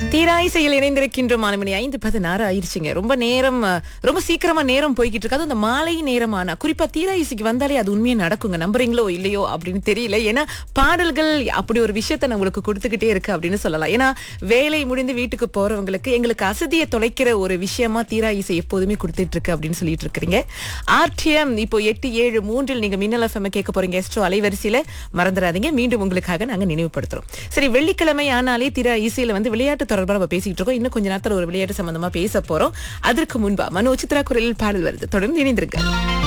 தீராயிசையில் இணைந்திருக்கின்ற மாணவனி ஐந்து பதினாறு ஆயிடுச்சுங்க ரொம்ப நேரம் அஹ், ரொம்ப சீக்கிரமா நேரம் போய்கிட்டு இருக்கு அதுவும் இந்த மாலை நேரமானா குறிப்பா தீராயிசைக்கு வந்தாலே அது உண்மையா நடக்குங்க நம்புறீங்களோ இல்லையோ அப்படின்னு தெரியல ஏன்னா பாடல்கள் அப்படி ஒரு விஷயத்த நான் உங்களுக்கு கொடுத்துக்கிட்டே இருக்கு அப்படின்னு சொல்லலாம் ஏன்னா வேலை முடிந்து வீட்டுக்கு போறவங்களுக்கு எங்களுக்கு அசதியை தொலைக்கிற ஒரு விஷயமா தீரா இசை எப்போதுமே கொடுத்துட்டு இருக்கு அப்படின்னு சொல்லிட்டு இருக்கிறீங்க ஆர்டிஎம் இப்போ எட்டு ஏழு மூன்றில் நீங்க மின்னல் எஃப்எம் கேட்க போறீங்க எஸ்ட்ரோ அலைவரிசையில மறந்துடாதீங்க மீண்டும் உங்களுக்காக நாங்க நினைவுபடுத்துறோம் சரி வெள்ளிக்கிழமை ஆனாலே திரா இசையில வந்து விளையாட்டு தொடர்பா நம்ம பேசிட்டு இருக்கோம் இன்னும் கொஞ்ச நேரத்துல ஒரு விளையாட்டு சம்பந்தமா பேச போறோம் அதற்கு முன்பா மனோ சித்ரா குரலில் பாடல் வருது தொடர்ந்து இணைந்திருக்க